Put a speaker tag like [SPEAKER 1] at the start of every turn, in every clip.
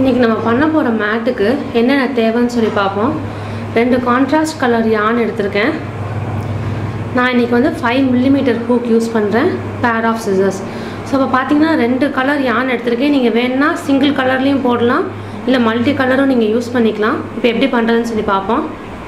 [SPEAKER 1] இன்றைக்கி நம்ம பண்ண போகிற மேட்டுக்கு என்னென்ன தேவைன்னு சொல்லி பார்ப்போம் ரெண்டு கான்ட்ராஸ்ட் கலர் யான் எடுத்திருக்கேன் நான் இன்றைக்கி வந்து ஃபைவ் மில்லிமீட்டர் ஹூக் யூஸ் பண்ணுறேன் பேர் ஆஃப் சிசர்ஸ் ஸோ இப்போ பார்த்தீங்கன்னா ரெண்டு கலர் யான் எடுத்திருக்கேன் நீங்கள் வேணுன்னா சிங்கிள் கலர்லேயும் போடலாம் இல்லை மல்டி கலரும் நீங்கள் யூஸ் பண்ணிக்கலாம் இப்போ எப்படி பண்ணுறதுன்னு சொல்லி பார்ப்போம்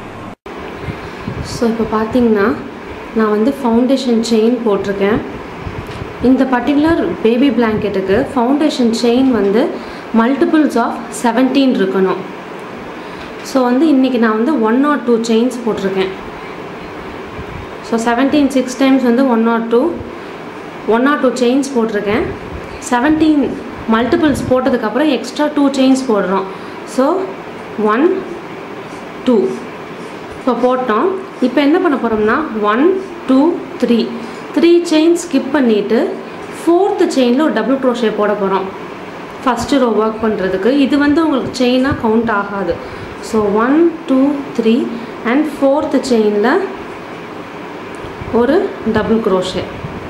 [SPEAKER 1] ஸோ இப்போ பார்த்தீங்கன்னா நான் வந்து ஃபவுண்டேஷன் செயின் போட்டிருக்கேன் இந்த பர்டிகுலர் பேபி பிளாங்கெட்டுக்கு ஃபவுண்டேஷன் செயின் வந்து மல்டிபிள்ஸ் ஆஃப் செவன்டீன் இருக்கணும் ஸோ வந்து இன்றைக்கி நான் வந்து ஒன் நாட் டூ செயின்ஸ் போட்டிருக்கேன் ஸோ செவன்டீன் சிக்ஸ் டைம்ஸ் வந்து one naught two one naught two chains போட்டிருக்கேன் செவன்டீன் மல்டிபிள்ஸ் போட்டதுக்கப்புறம் எக்ஸ்ட்ரா டூ செயின்ஸ் போடுறோம் ஸோ ஒன் டூ இப்போ போட்டோம் இப்போ என்ன பண்ண போகிறோம்னா one two three three chain skip பண்ணிவிட்டு ஃபோர்த்து செயினில் ஒரு டபுள் க்ரோஷே போட போகிறோம் ஃபஸ்ட்டு ரோ ஒர்க் பண்ணுறதுக்கு இது வந்து உங்களுக்கு செயினாக கவுண்ட் ஆகாது so one two three and fourth செயினில் ஒரு double crochet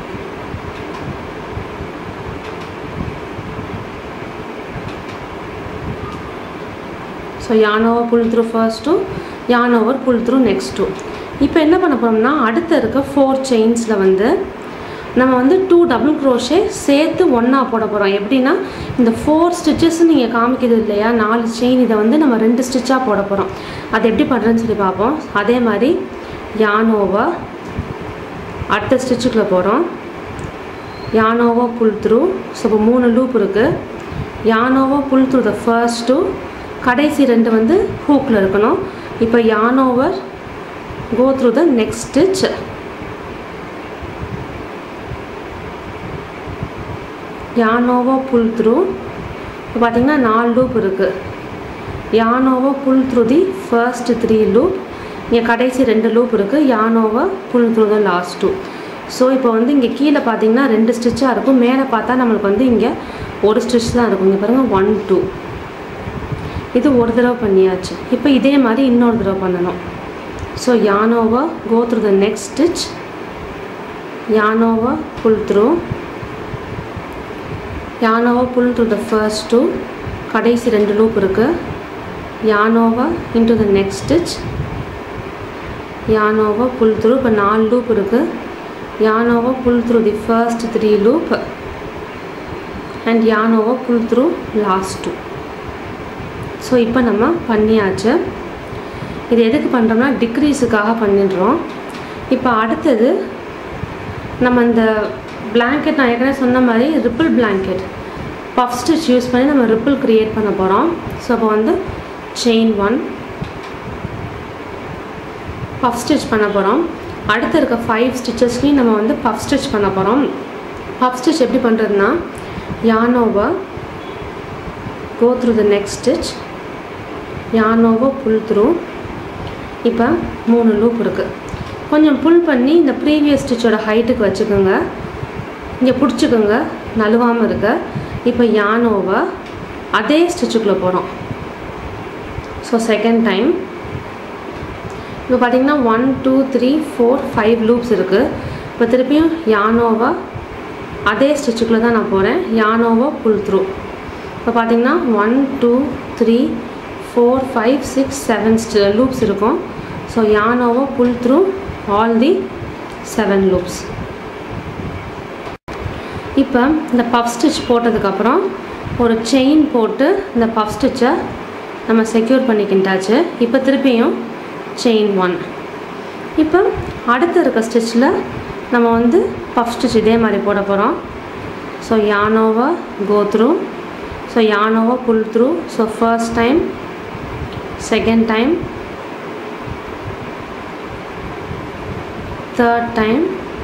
[SPEAKER 1] so yarn over pull through first two yarn over pull through next two இப்போ என்ன பண்ண போகிறோம்னா அடுத்த இருக்க ஃபோர் செயின்ஸில் வந்து நம்ம வந்து டூ டபுள் க்ரோஷே சேர்த்து ஒன்றா போட போகிறோம் எப்படின்னா இந்த ஃபோர் ஸ்டிச்சஸ் நீங்கள் காமிக்கிறது இல்லையா நாலு செயின் இதை வந்து நம்ம ரெண்டு ஸ்டிச்சாக போட போகிறோம் அது எப்படி பண்ணுறதுன்னு சொல்லி பார்ப்போம் அதே மாதிரி யான் ஓவர் அடுத்த ஸ்டிச்சுக்குள்ளே போகிறோம் யானோவா புல் த்ரூ ஸோ இப்போ மூணு லூப் இருக்குது யானோவா pull through the first two கடைசி ரெண்டு வந்து ஹூக்கில் இருக்கணும் இப்போ yarn over go through the next stitch யானோவா புல் த்ரூ இப்போ பார்த்தீங்கன்னா நாலு லூப் இருக்குது யானோவா pull through the first three loop இங்கே கடைசி ரெண்டு லூப் இருக்குது யானோவா pull through the last two so இப்போ வந்து இங்கே கீழே பார்த்தீங்கன்னா ரெண்டு ஸ்டிச்சாக இருக்கும் மேலே பார்த்தா நம்மளுக்கு வந்து இங்கே ஒரு ஸ்டிச் தான் இருக்கும் இங்கே பாருங்கள் ஒன் டூ இது ஒரு தடவை பண்ணியாச்சு இப்போ இதே மாதிரி இன்னொரு தடவை பண்ணணும் so யானோவா go through the next stitch யானோவா pull through யானோவா pull through the first two கடைசி ரெண்டு லூப் இருக்குது யானோவா இன்டு த நெக்ஸ்ட் ஸ்டிச் யானோவா புல் த்ரூ இப்போ நாலு லூப் இருக்குது யானோவா pull through the first three loop and யானோவா pull through last two so இப்போ நம்ம பண்ணியாச்சு இது எதுக்கு பண்ணுறோம்னா டிக்ரீஸுக்காக பண்ணிடுறோம் இப்போ அடுத்தது நம்ம இந்த பிளாங்கெட் நான் ஏற்கனவே சொன்ன மாதிரி ripple blanket puff stitch use பண்ணி நம்ம ரிப்பிள் க்ரியேட் பண்ண போகிறோம் ஸோ அப்போ வந்து செயின் ஒன் பஃப் ஸ்டிச் பண்ண போகிறோம் அடுத்து இருக்க ஃபைவ் ஸ்டிச்சஸ்லையும் நம்ம வந்து பஃப் ஸ்டிச் பண்ண போகிறோம் பஃப் ஸ்டிச் எப்படி பண்ணுறதுனா யானோவை go through the next stitch யானோவை புல் த்ரூ இப்போ மூணு லூப் இருக்குது கொஞ்சம் புல் பண்ணி இந்த ப்ரீவியஸ் ஸ்டிச்சோட ஹைட்டுக்கு வச்சுக்கோங்க இங்கே பிடிச்சிக்கோங்க நழுவாமல் இருக்க இப்போ யானோவை அதே ஸ்டிச்சுக்குள்ளே போகிறோம் ஸோ செகண்ட் டைம் இப்போ பார்த்தீங்கன்னா one two three four five loops இருக்குது இப்போ திருப்பியும் யானோவா அதே ஸ்டிச்சுக்குள்ளே தான் நான் போகிறேன் யானோவா புல் த்ரூ இப்போ பார்த்தீங்கன்னா one two three four five six seven loops இருக்கும் ஸோ யானோவா pull through all the seven loops இப்போ இந்த பஃப் ஸ்டிச் போட்டதுக்கப்புறம் ஒரு செயின் போட்டு இந்த பஃப் ஸ்டிச்சை நம்ம செக்யூர் பண்ணிக்கிட்டாச்சு இப்போ திருப்பியும் செயின் ஒன் இப்போ அடுத்து இருக்க ஸ்டிச்சில் நம்ம வந்து பஃப் ஸ்டிச் இதே மாதிரி போட போகிறோம் ஸோ யானோவா கோ த்ரூ ஸோ யானோவா pull through so first time second time third time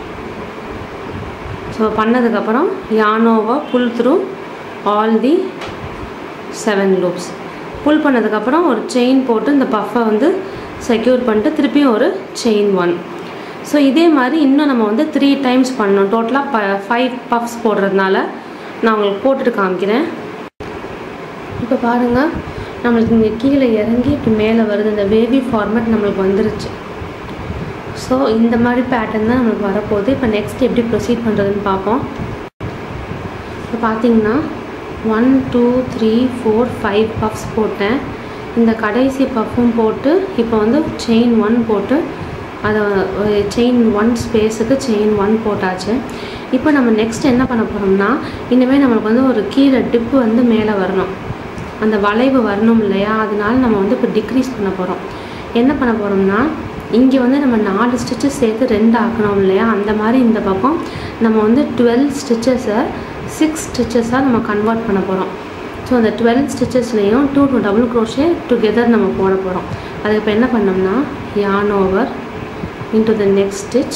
[SPEAKER 1] so பண்ணதுக்கப்புறம் யானோவா pull through all the seven loops புல் பண்ணதுக்கப்புறம் ஒரு செயின் போட்டு இந்த பஃப்பை வந்து செக்யூர் பண்ணிட்டு திருப்பியும் ஒரு செயின் ஒன் ஸோ இதே மாதிரி இன்னும் நம்ம வந்து த்ரீ டைம்ஸ் பண்ணணும் டோட்டலாக ப ஃபைவ் பஃப்ஸ் போடுறதுனால நான் உங்களுக்கு போட்டுட்டு காமிக்கிறேன் இப்போ பாருங்கள் நம்மளுக்கு இங்கே கீழே இறங்கி இப்படி மேலே வருது இந்த வேவி ஃபார்மேட் நம்மளுக்கு வந்துருச்சு ஸோ இந்த மாதிரி பேட்டர்ன் தான் நம்மளுக்கு வரப்போகுது இப்போ நெக்ஸ்ட் எப்படி ப்ரொசீட் பண்ணுறதுன்னு பார்ப்போம் இப்போ பார்த்தீங்கன்னா one two three four five puffs போட்டேன் இந்த கடைசி பஃப்பும் போட்டு இப்போ வந்து செயின் ஒன் போட்டு அதை செயின் ஒன் ஸ்பேஸுக்கு செயின் ஒன் போட்டாச்சு இப்போ நம்ம நெக்ஸ்ட் என்ன பண்ண போகிறோம்னா இனிமேல் நம்மளுக்கு வந்து ஒரு கீழே டிப்பு வந்து மேலே வரணும் அந்த வளைவு வரணும் இல்லையா அதனால நம்ம வந்து இப்போ டிக்ரீஸ் பண்ண போகிறோம் என்ன பண்ண போகிறோம்னா இங்கே வந்து நம்ம நாலு ஸ்டிச்சஸ் சேர்த்து ரெண்டு ஆக்கணும் இல்லையா அந்த மாதிரி இந்த பக்கம் நம்ம வந்து டுவெல் ஸ்டிச்சஸை சிக்ஸ் ஸ்டிச்சஸாக நம்ம கன்வெர்ட் பண்ண போகிறோம் ஸோ அந்த டுவெல் ஸ்டிச்சஸ்லேயும் two two double crochet together நம்ம போட போகிறோம் அதுக்கு இப்போ என்ன பண்ணோம்னா yarn over into the next stitch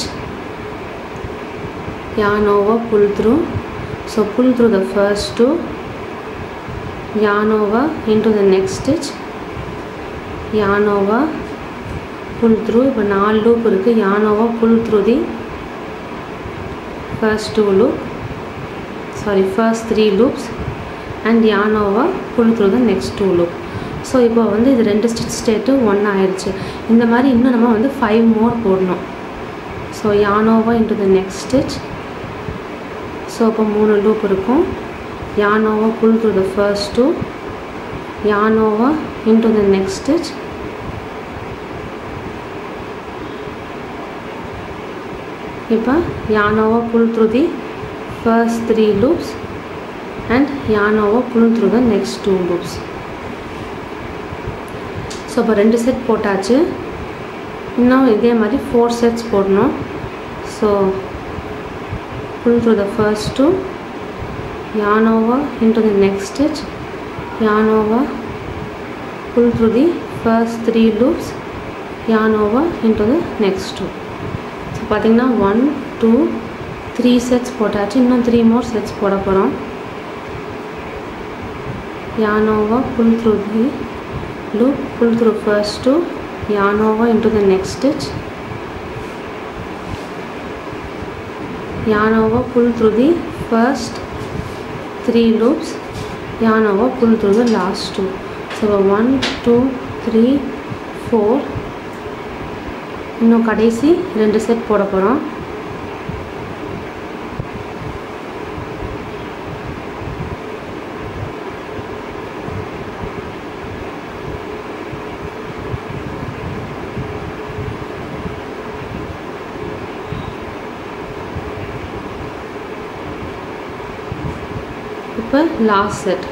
[SPEAKER 1] yarn over pull through so pull through the first two yarn over into the next stitch yarn over pull through இப்போ நாலு loop இருக்குது yarn over pull through the first two loop sorry first three loops and yarn over pull through the next two loop so இப்போ வந்து இது ரெண்டு stitch state one ஆயிடுச்சு இந்த மாதிரி இன்னும் நம்ம வந்து ஃபைவ் மோர் போடணும் so யானோவா into the next stitch so இப்போ மூணு லூப் இருக்கும் யானோவா pull through the first two யானோவா into the next stitch இப்போ யானோவா pull through the first three loops and யானோவா pull through the next two loops so இப்போ ரெண்டு set போட்டாச்சு இன்னும் இதே மாதிரி ஃபோர் செட்ஸ் போடணும் so pull through the first two yarn over into the next stitch yarn over pull through the first three loops yarn over into the next two so பார்த்தீங்கன்னா one two three sets போட்டாச்சு இன்னும் three more sets போட போகிறோம் yarn over pull through the loop pull through first two yarn over into the next stitch yarn over pull through the first three loops yarn over pull through the last two so one two three four இன்னும் கடைசி ரெண்டு set போட போகிறோம் இப்போ last set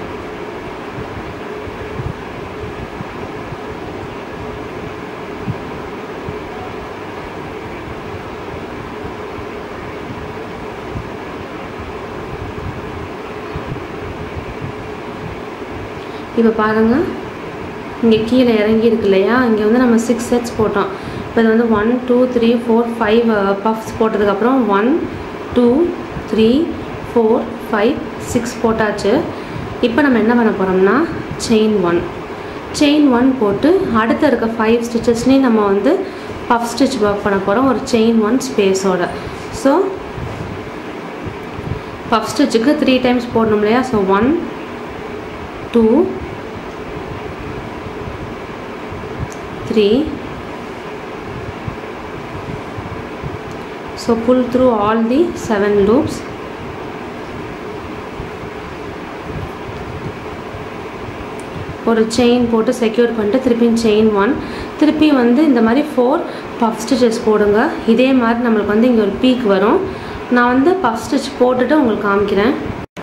[SPEAKER 1] இப்போ பாருங்கள் இங்கே கீழே இறங்கி இருக்கு இல்லையா இங்கே வந்து நம்ம சிக்ஸ் செட்ஸ் போட்டோம் இப்போ இது வந்து one two three four five puffs போட்டதுக்கப்புறம் one two three four five six போட்டாச்சு இப்போ நம்ம என்ன பண்ண போகிறோம்னா செயின் ஒன் செயின் ஒன் போட்டு அடுத்த இருக்க ஃபைவ் ஸ்டிச்சஸ்லேயும் நம்ம வந்து பஃப் ஸ்டிச் ஒர்க் பண்ண போகிறோம் ஒரு செயின் ஒன் ஸ்பேஸோட ஸோ பஃப் ஸ்டிச்சுக்கு த்ரீ டைம்ஸ் போடணும் இல்லையா so one two three so pull through all the seven loops ஒரு செயின் போட்டு செக்யூர் பண்ணிட்டு திருப்பி செயின் ஒன் திருப்பி வந்து இந்த மாதிரி ஃபோர் பஃப் ஸ்டிச்சஸ் போடுங்க இதே மாதிரி நம்மளுக்கு வந்து இங்கே ஒரு பீக் வரும் நான் வந்து பஃப் ஸ்டிச் போட்டுட்டு உங்களுக்கு காமிக்கிறேன்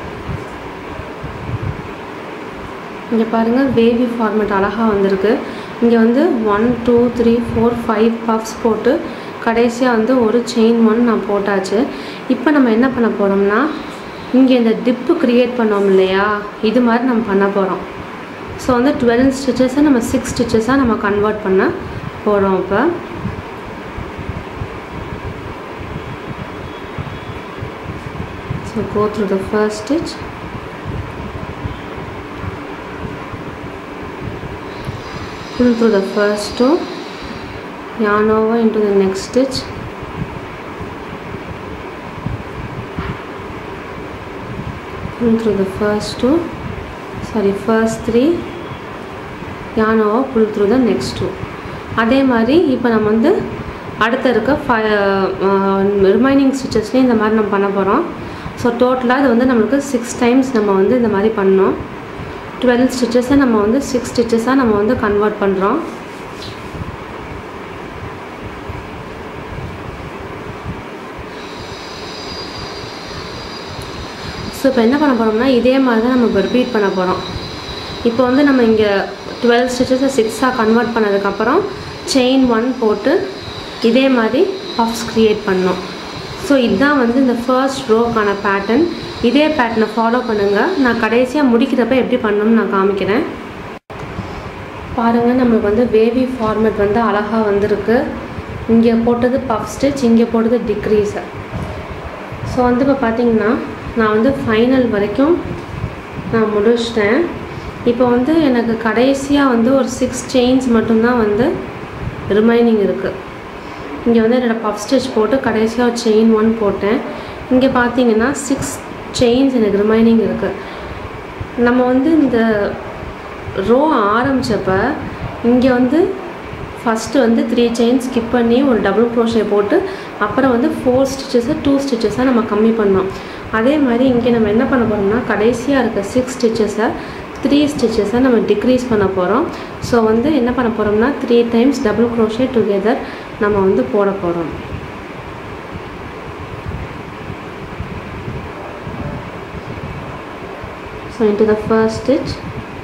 [SPEAKER 1] இங்கே பாருங்கள் வேவி ஃபார்மேட் அழகாக வந்திருக்கு இங்கே வந்து one two three four five puffs போட்டு கடைசியாக வந்து ஒரு செயின் ஒன் நான் போட்டாச்சு இப்போ நம்ம என்ன பண்ண போகிறோம்னா இங்கே இந்த டிப்பு க்ரியேட் பண்ணோம் இல்லையா இது மாதிரி நம்ம பண்ண போகிறோம் ஸோ வந்து டுவெல் ஸ்டிச்சஸை நம்ம சிக்ஸ் ஸ்டிச்சஸாக நம்ம கன்வெர்ட் பண்ண போகிறோம் இப்போ so go through the first stitch pull through the first two yarn over into the next stitch pull through the first two sorry first three yarn over pull through the next two அதே மாதிரி இப்போ நம்ம வந்து அடுத்த இருக்க five remaining ஸ்டிச்சஸ்லேயும் இந்த மாதிரி நம்ம பண்ண போகிறோம் ஸோ டோட்டலாக இது வந்து நம்மளுக்கு சிக்ஸ் டைம்ஸ் நம்ம வந்து இந்த மாதிரி பண்ணோம் டுவெல் ஸ்டிச்சஸை நம்ம வந்து சிக்ஸ் ஸ்டிச்சஸாக நம்ம வந்து கன்வெர்ட் பண்ணுறோம் ஸோ இப்போ என்ன பண்ண போகிறோம்னா இதே மாதிரி தான் நம்ம இப்போ ரிப்பீட் பண்ண போகிறோம் இப்போ வந்து நம்ம இங்கே டுவெல் ஸ்டிச்சஸை சிக்ஸாக கன்வெர்ட் பண்ணதுக்கப்புறம் செயின் ஒன் போட்டு இதே மாதிரி பஃப்ஸ் க்ரியேட் பண்ணோம் ஸோ இதுதான் வந்து இந்த ஃபர்ஸ்ட் ரோக்கான பேட்டர்ன் இதே பேட்டர்னை ஃபாலோ பண்ணுங்கள் நான் கடைசியாக முடிக்கிறப்ப எப்படி பண்ணணும்னு நான் காமிக்கிறேன் பாருங்கள் நம்மளுக்கு வந்து வேவி ஃபார்மேட் வந்து அழகாக வந்திருக்கு இங்கே போட்டது பஃப் ஸ்டிச் இங்கே போட்டது டிக்ரீஸை ஸோ வந்து இப்போ பார்த்தீங்கன்னா நான் வந்து ஃபைனல் வரைக்கும் நான் முடிச்சிட்டேன் இப்போ வந்து எனக்கு கடைசியாக வந்து ஒரு சிக்ஸ் செயின்ஸ் மட்டும்தான் வந்து ரிமைனிங் இருக்குது இங்கே வந்து என்னோடய பஃப் ஸ்டிச் போட்டு கடைசியாக ஒரு செயின் ஒன் போட்டேன் இங்கே பார்த்தீங்கன்னா சிக்ஸ் செயின்ஸ் எனக்கு ரிமைனிங் இருக்குது நம்ம வந்து இந்த ரோ ஆரம்பித்தப்ப இங்கே வந்து ஃபஸ்ட்டு வந்து த்ரீ செயின் ஸ்கிப் பண்ணி ஒரு டபுள் க்ரோஷே போட்டு அப்புறம் வந்து ஃபோர் ஸ்டிச்சஸை டூ ஸ்டிச்சஸாக நம்ம கம்மி பண்ணோம் அதே மாதிரி இங்கே நம்ம என்ன பண்ண போகிறோம்னா கடைசியாக இருக்க சிக்ஸ் ஸ்டிச்சஸை த்ரீ ஸ்டிச்சஸை நம்ம டிக்ரீஸ் பண்ண போகிறோம் ஸோ வந்து என்ன பண்ண போகிறோம்னா three times double crochet together நம்ம வந்து போட போகிறோம் so into the first stitch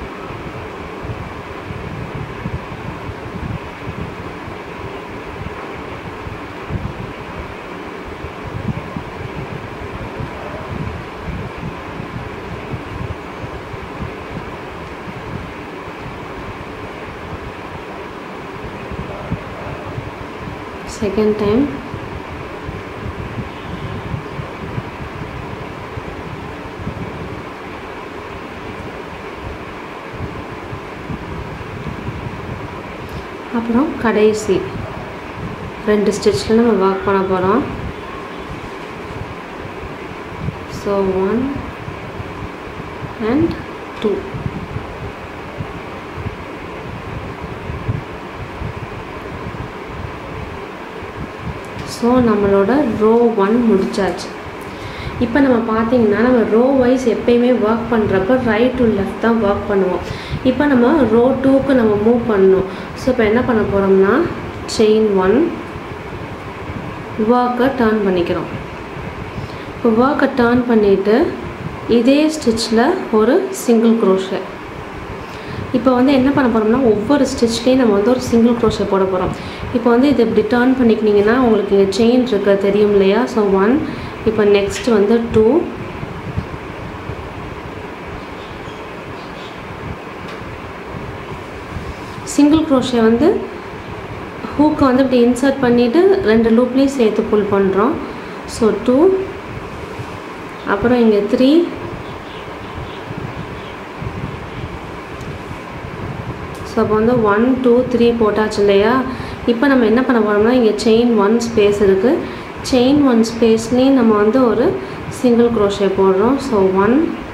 [SPEAKER 1] second time அப்புறம் கடைசி ரெண்டு ஸ்டிச்சில் நம்ம ஒர்க் பண்ண போகிறோம் so one and two so நம்மளோட ரோ ஒன் முடிச்சாச்சு இப்போ நம்ம பார்த்தீங்கன்னா நம்ம ரோ வைஸ் எப்பயுமே ஒர்க் பண்ணுறப்ப ரைட் டு லெஃப்ட் தான் ஒர்க் பண்ணுவோம் இப்போ நம்ம ரோ டூக்கு நம்ம மூவ் பண்ணணும் ஸோ இப்போ என்ன பண்ண போகிறோம்னா செயின் ஒன் ஒர்க்கை டேர்ன் பண்ணிக்கிறோம் இப்போ ஒர்க்கை டேர்ன் பண்ணிவிட்டு இதே ஸ்டிச்சில் ஒரு சிங்கிள் க்ரோஷே இப்போ வந்து என்ன பண்ண போகிறோம்னா ஒவ்வொரு ஸ்டிச்லேயும் நம்ம வந்து ஒரு சிங்கிள் க்ரோஷே போட போகிறோம் இப்போ வந்து இது இப்படி டேர்ன் பண்ணிக்கினீங்கன்னா உங்களுக்கு இங்கே செயின் இருக்க தெரியும் இல்லையா ஸோ ஒன் இப்போ நெக்ஸ்ட் வந்து டூ சிங்கிள் க்ரோஷே வந்து ஹூக்கை வந்து இப்படி இன்சர்ட் பண்ணிவிட்டு ரெண்டு லூப்லேயும் சேர்த்து புல் பண்ணுறோம் ஸோ டூ அப்புறம் இங்கே த்ரீ ஸோ அப்போ வந்து ஒன் டூ த்ரீ போட்டாச்சு இல்லையா இப்போ நம்ம என்ன பண்ண போகிறோம்னா இங்கே செயின் ஒன் ஸ்பேஸ் இருக்குது செயின் ஒன் ஸ்பேஸ்லேயும் நம்ம வந்து ஒரு சிங்கிள் க்ரோஷே போடுறோம் ஸோ ஒன்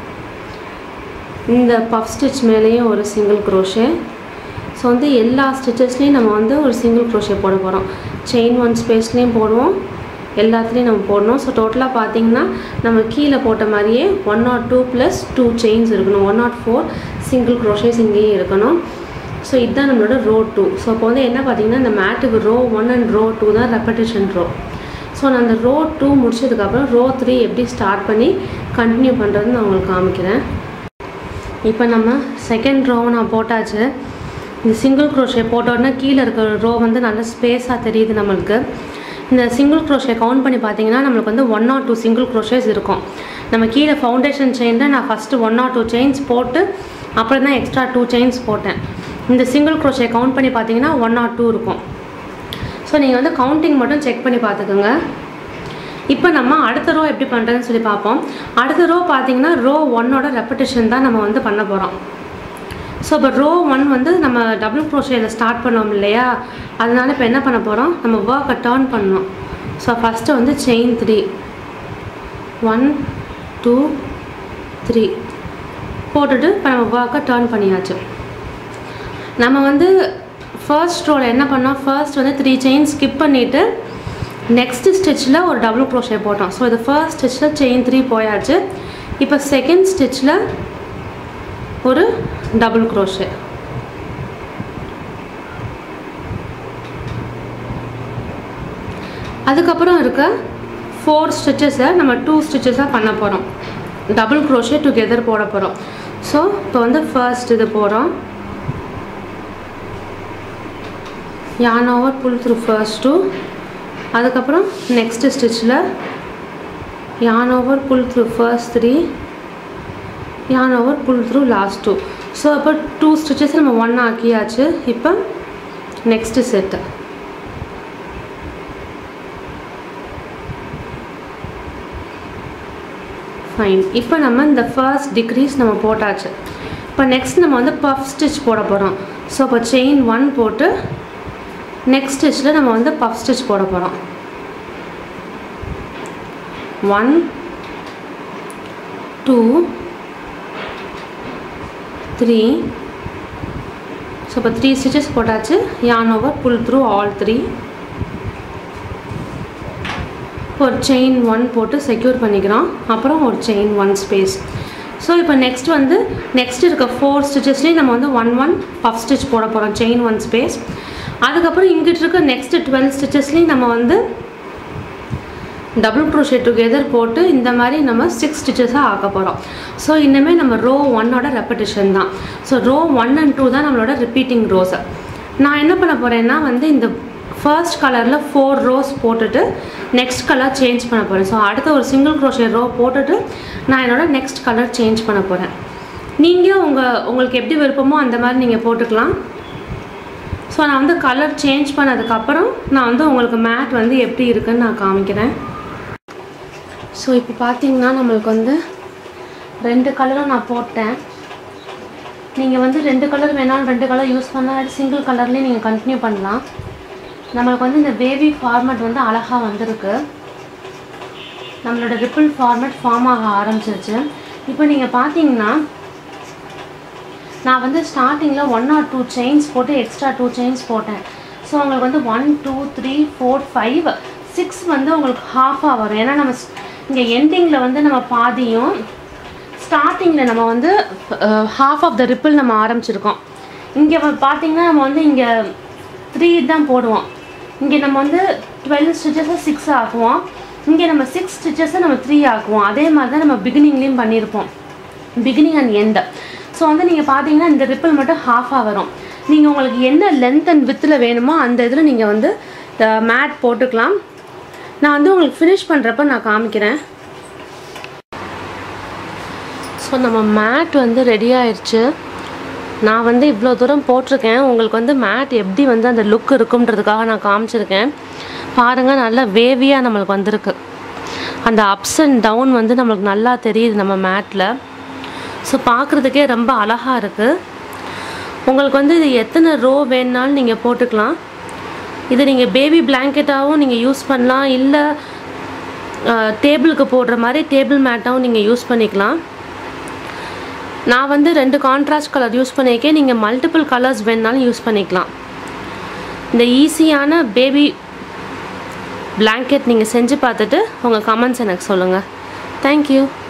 [SPEAKER 1] இந்த பஃப் ஸ்டிச் மேலேயும் ஒரு சிங்கிள் க்ரோஷே ஸோ வந்து எல்லா ஸ்டிச்சஸ்லேயும் நம்ம வந்து ஒரு சிங்கிள் க்ரோஷே போட போகிறோம் செயின் ஒன் ஸ்பேஸ்லேயும் போடுவோம் எல்லாத்துலேயும் நம்ம போடணும் ஸோ டோட்டலாக பார்த்தீங்கன்னா நம்ம கீழே போட்ட மாதிரியே one naught two plus two chains இருக்கணும் one naught four single crochets இங்கேயும் இருக்கணும் ஸோ இதுதான் நம்மளோட ரோ டூ ஸோ அப்போ வந்து என்ன பார்த்தீங்கன்னா இந்த மேட்டுக்கு row one and row two தான் ரெப்படேஷன் ரோ ஸோ நான் அந்த ரோ டூ முடிச்சதுக்கப்புறம் ரோ த்ரீ எப்படி ஸ்டார்ட் பண்ணி கண்டினியூ பண்ணுறதுன்னு நான் உங்களுக்கு காமிக்கிறேன் இப்போ நம்ம செகண்ட் ரோவை நான் போட்டாச்சு இந்த சிங்கிள் க்ரோஷே போட்ட உடனே கீழே இருக்கிற ரோ வந்து நல்ல ஸ்பேஸாக தெரியுது நம்மளுக்கு இந்த சிங்கிள் க்ரோஷே கவுண்ட் பண்ணி பார்த்தீங்கன்னா நம்மளுக்கு வந்து one or two single crochets இருக்கும் நம்ம கீழே ஃபவுண்டேஷன் செயினில் நான் first one or two chains போட்டு அப்புறம் தான் எக்ஸ்ட்ரா டூ செயின்ஸ் போட்டேன் இந்த சிங்கிள் க்ரோஷே கவுண்ட் பண்ணி பார்த்தீங்கன்னா ஒன் ஆர் டூ இருக்கும் ஸோ நீங்கள் வந்து கவுண்டிங் மட்டும் செக் பண்ணி பார்த்துக்கோங்க இப்போ நம்ம அடுத்த ரோ எப்படி பண்ணுறதுன்னு சொல்லி பார்ப்போம் அடுத்த ரோ பார்த்தீங்கன்னா ரோ ஒன்னோட ரெப்படிஷன் தான் நம்ம வந்து பண்ண போகிறோம் ஸோ இப்போ ரோ ஒன் வந்து நம்ம டபுள் க்ரோஷேயில் ஸ்டார்ட் பண்ணோம் இல்லையா அதனால இப்போ என்ன பண்ண போகிறோம் நம்ம ஒர்க்கை டேர்ன் பண்ணணும் ஸோ ஃபஸ்ட்டு வந்து chain three one two three போட்டுட்டு இப்போ நம்ம ஒர்க்கை டேர்ன் பண்ணியாச்சு நம்ம வந்து ஃபர்ஸ்ட் ரோவில் என்ன பண்ணோம் ஃபர்ஸ்ட் வந்து த்ரீ செயின் ஸ்கிப் பண்ணிவிட்டு நெக்ஸ்ட் ஸ்டிச்சில் ஒரு டபுள் க்ரோஷே போட்டோம் ஸோ இது ஃபர்ஸ்ட் ஸ்டிச்சில் செயின் த்ரீ போயாச்சு இப்போ செகண்ட் ஸ்டிச்சில் ஒரு டபுள் க்ரோஷே அதுக்கப்புறம் இருக்க ஃபோர் ஸ்டிச்சஸை நம்ம டூ ஸ்டிச்சஸாக பண்ண போகிறோம் டபுள் க்ரோஷே டுகெதர் போட போகிறோம் ஸோ இப்போ வந்து ஃபர்ஸ்ட் இது போகிறோம் yarn over pull through first two அதுக்கப்புறம் நெக்ஸ்ட் ஸ்டிச்சில் yarn over pull through first three yarn over pull through last two so அப்போ டூ ஸ்டிச்சஸ் நம்ம ஒன் ஆக்கியாச்சு இப்போ நெக்ஸ்ட் செட்டு ஃபைன் இப்போ நம்ம இந்த ஃபர்ஸ்ட் டிக்ரீஸ் நம்ம போட்டாச்சு இப்போ நெக்ஸ்ட் நம்ம வந்து பஃப் ஸ்டிச் போட போகிறோம் ஸோ இப்போ செயின் ஒன் போட்டு நெக்ஸ்ட் ஸ்டிச்சில் நம்ம வந்து பஃப் ஸ்டிச் போட போகிறோம் ஒன் டூ த்ரீ ஸோ இப்போ த்ரீ ஸ்டிச்சஸ் போட்டாச்சு yarn over pull through all three ஒரு செயின் ஒன் போட்டு செக்யூர் பண்ணிக்கிறோம் அப்புறம் ஒரு செயின் ஒன் ஸ்பேஸ் ஸோ இப்போ நெக்ஸ்ட் வந்து நெக்ஸ்ட் இருக்க ஃபோர் ஸ்டிச்சஸ்லேயும் நம்ம வந்து ஒன் ஒன் பஃப் ஸ்டிச் போட போகிறோம் செயின் ஒன் ஸ்பேஸ் அதுக்கப்புறம் இங்கிட்டு இருக்க நெக்ஸ்ட் டுவெல் ஸ்டிச்சஸ்லேயும் நம்ம வந்து டபுள் க்ரோஷே டுகெதர் போட்டு இந்த மாதிரி நம்ம சிக்ஸ் ஸ்டிச்சஸாக ஆக்க போகிறோம் ஸோ இன்னுமே நம்ம ரோ ஒன்னோட ரெப்படிஷன் தான் so row one and two தான் நம்மளோட ரிப்பீட்டிங் ரோஸ் நான் என்ன பண்ண போகிறேன்னா வந்து இந்த ஃபர்ஸ்ட் கலரில் ஃபோர் ரோஸ் போட்டுட்டு நெக்ஸ்ட் கலர் சேஞ்ச் பண்ண போகிறேன் ஸோ அடுத்த ஒரு சிங்கிள் க்ரோஷே ரோ போட்டுட்டு நான் என்னோட நெக்ஸ்ட் கலர் சேஞ்ச் பண்ண போகிறேன் நீங்கள் உங்கள் உங்களுக்கு எப்படி விருப்பமோ அந்த மாதிரி நீங்கள் போட்டுக்கலாம் ஸோ நான் வந்து கலர் சேஞ்ச் பண்ணதுக்கப்புறம் நான் வந்து உங்களுக்கு மேட் வந்து எப்படி இருக்குன்னு நான் காமிக்கிறேன் ஸோ இப்போ பார்த்தீங்கன்னா நம்மளுக்கு வந்து ரெண்டு கலரும் நான் போட்டேன் நீங்கள் வந்து ரெண்டு கலர் வேணாலும் ரெண்டு கலர் யூஸ் பண்ணால் சிங்கிள் கலர்லேயும் நீங்கள் கண்டினியூ பண்ணலாம் நம்மளுக்கு வந்து இந்த பேபி ஃபார்மேட் வந்து அழகாக வந்திருக்கு நம்மளோட ரிப்பிள் ஃபார்மேட் ஃபார்ம் ஆக ஆரம்பிச்சிருச்சு இப்போ நீங்கள் பார்த்தீங்கன்னா நான் வந்து ஸ்டார்டிங்கில் ஒன் ஆர் டூ செயின்ஸ் போட்டு எக்ஸ்ட்ரா டூ செயின்ஸ் போட்டேன் ஸோ உங்களுக்கு வந்து one two three four five six வந்து உங்களுக்கு ஹாஃபாக வரும் ஏன்னா நம்ம இங்கே எண்டிங்கில் வந்து நம்ம பாதியும் ஸ்டார்டிங்கில் நம்ம வந்து ஹாஃப் ஆஃப் த ரிப்பிள் நம்ம ஆரம்பிச்சிருக்கோம் இங்கே பார்த்தீங்கன்னா நம்ம வந்து இங்கே த்ரீ தான் போடுவோம் இங்கே நம்ம வந்து டுவெல் ஸ்டிச்சஸை சிக்ஸ் ஆக்குவோம் இங்கே நம்ம சிக்ஸ் ஸ்டிச்சஸை நம்ம த்ரீ ஆக்குவோம் அதே மாதிரி தான் நம்ம பிகினிங்லேயும் பண்ணியிருப்போம் பிகினிங் அண்ட் எண்டு ஸோ வந்து நீங்கள் பார்த்தீங்கன்னா இந்த ரிப்பிள் மட்டும் ஹாஃபாக வரும் நீங்கள் உங்களுக்கு என்ன லென்த் அண்ட் வித்தில் வேணுமோ அந்த இதில் நீங்கள் வந்து மேட் போட்டுக்கலாம் நான் வந்து உங்களுக்கு ஃபினிஷ் பண்ணுறப்ப நான் காமிக்கிறேன் ஸோ நம்ம மேட் வந்து ரெடி ஆயிடுச்சு நான் வந்து இவ்வளோ தூரம் போட்டிருக்கேன் உங்களுக்கு வந்து மேட் எப்படி வந்து அந்த லுக் இருக்குன்றதுக்காக நான் காமிச்சிருக்கேன் பாருங்கள் நல்லா வேவியாக நம்மளுக்கு வந்திருக்கு அந்த அப்ஸ் அண்ட் டவுன் வந்து நம்மளுக்கு நல்லா தெரியுது நம்ம மேட்டில் ஸோ பார்க்குறதுக்கே ரொம்ப அழகாக இருக்குது உங்களுக்கு வந்து இது எத்தனை ரோ வேணுனாலும் நீங்கள் போட்டுக்கலாம் இது நீங்கள் பேபி பிளாங்கெட்டாகவும் நீங்கள் யூஸ் பண்ணலாம் இல்லை டேபிளுக்கு போடுற மாதிரி டேபிள் மேட்டாகவும் நீங்கள் யூஸ் பண்ணிக்கலாம் நான் வந்து ரெண்டு கான்ட்ராஸ்ட் கலர் யூஸ் பண்ணியிருக்கேன் நீங்கள் மல்டிபிள் கலர்ஸ் வேணுனாலும் யூஸ் பண்ணிக்கலாம் இந்த ஈஸியான பேபி பிளாங்கெட் நீங்கள் செஞ்சு பார்த்துட்டு உங்கள் கமெண்ட்ஸ் எனக்கு சொல்லுங்கள் தேங்க்யூ